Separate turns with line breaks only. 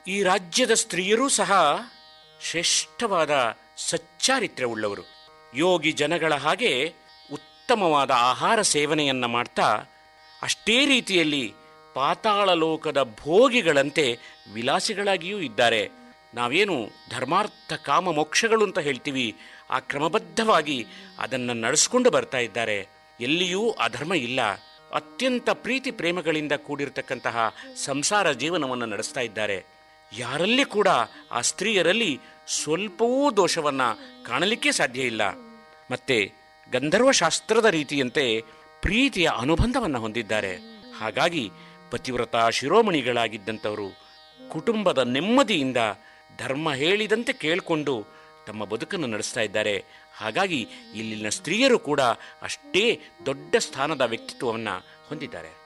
ಈ ರಾಜ್ಯದ ಸ್ತ್ರೀಯರೂ ಸಹ ಶ್ರೇಷ್ಠವಾದ ಸಚ್ಚಾರಿತ್ರ್ಯವುಳ್ಳವರು ಯೋಗಿ ಜನಗಳ ಹಾಗೆ ಉತ್ತಮವಾದ ಆಹಾರ ಸೇವನೆಯನ್ನ ಮಾಡ್ತಾ ಅಷ್ಟೇ ರೀತಿಯಲ್ಲಿ ಪಾತಾಳ ಲೋಕದ ಭೋಗಿಗಳಂತೆ ವಿಲಾಸಿಗಳಾಗಿಯೂ ಇದ್ದಾರೆ ನಾವೇನು ಧರ್ಮಾರ್ಥ ಕಾಮ ಮೋಕ್ಷಗಳು ಅಂತ ಹೇಳ್ತೀವಿ ಆ ಕ್ರಮಬದ್ಧವಾಗಿ ಅದನ್ನು ನಡೆಸ್ಕೊಂಡು ಬರ್ತಾ ಇದ್ದಾರೆ ಎಲ್ಲಿಯೂ ಅಧರ್ಮ ಇಲ್ಲ ಅತ್ಯಂತ ಪ್ರೀತಿ ಪ್ರೇಮಗಳಿಂದ ಕೂಡಿರತಕ್ಕಂತಹ ಸಂಸಾರ ಜೀವನವನ್ನು ನಡೆಸ್ತಾ ಇದ್ದಾರೆ ಯಾರಲ್ಲಿ ಕೂಡ ಆ ಸ್ತ್ರೀಯರಲ್ಲಿ ಸ್ವಲ್ಪವೂ ದೋಷವನ್ನ ಕಾಣಲಿಕ್ಕೆ ಸಾಧ್ಯ ಇಲ್ಲ ಮತ್ತೆ ಗಂಧರ್ವ ಶಾಸ್ತ್ರದ ರೀತಿಯಂತೆ ಪ್ರೀತಿಯ ಅನುಬಂಧವನ್ನು ಹೊಂದಿದ್ದಾರೆ ಹಾಗಾಗಿ ಪತಿವ್ರತ ಶಿರೋಮಣಿಗಳಾಗಿದ್ದಂಥವರು ಕುಟುಂಬದ ನೆಮ್ಮದಿಯಿಂದ ಧರ್ಮ ಹೇಳಿದಂತೆ ಕೇಳಿಕೊಂಡು ತಮ್ಮ ಬದುಕನ್ನು ನಡೆಸ್ತಾ ಇದ್ದಾರೆ ಹಾಗಾಗಿ ಇಲ್ಲಿನ ಸ್ತ್ರೀಯರು ಕೂಡ ಅಷ್ಟೇ ದೊಡ್ಡ ಸ್ಥಾನದ ವ್ಯಕ್ತಿತ್ವವನ್ನು ಹೊಂದಿದ್ದಾರೆ